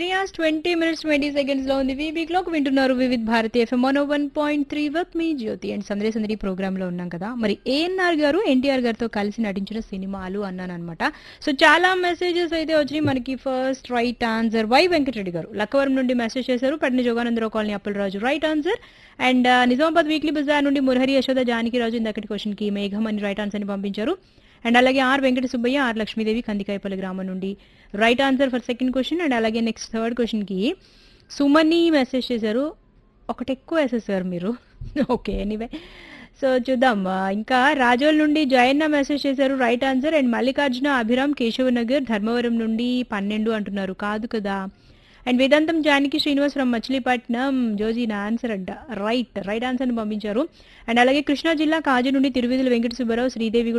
three hours twenty minutes twenty seconds లో ఉంది వీక్ క్లాక్ వింటున్నారు Vividh Bharati F M one one point three వర్క్ మీ జ్యోతి అండ్ సందరి సందరి ప్రోగ్రామ్ లో ఉన్నాం కదా మరి ఏఎన్ఆర్ గారు ఎన్టీఆర్ గారితో కలిసి నటించిన సినిమాలు అన్నాను అనమాట సో చాలా మెసేజెస్ అయితే వచ్చినాయి మనకి first right answer Y Venkatareddy garu Lakkavaram నుండి మెసేజ్ చేశారు పట్టిన Joganandarao colony Appalaraju right answer and Nizamabad weekly bazaar నుండి మురహరి యశోద జానకి రాజు ఇందకటి క్వశ్చన్ కి మేఘం అని రైట్ ఆన్సర్ ని పంపించారు అండ్ అలాగే ఆర్ వెంకట సుబ్బయ్య ఆర్ లక్ష్మీదేవి కందికాయపల్లి గ్రామం నుండి right answer for second question and అలాగే నెక్స్ట్ థర్డ్ క్వశ్చన్ కి సుమని మెసేజ్ చేశారు ఒకటి ఎక్కువ వేసేసారు మీరు ఓకే ఎనీవే సో చూద్దాం ఆ, ఇంకా రాజోల్ నుండి జయన్న మెసేజ్ చేశారు right answer and Mallikarjuna Abhiram Keshavanagar Dharmavaram నుండి పన్నెండు అంటున్నారు కాదు కదా అండ్ వేదాంతం జానకి శ్రీనివాస్ ఫ్రమ్ మచిలీపట్నం జోజీ నా ఆన్సర్ అంట రైట్ రైట్ ఆన్సర్ ని పంపించారు అండ్ అలాగే కృష్ణా జిల్లా కాజు నుండి తిరువిధుల వెంకట సుబ్బారావు శ్రీదేవి కూడా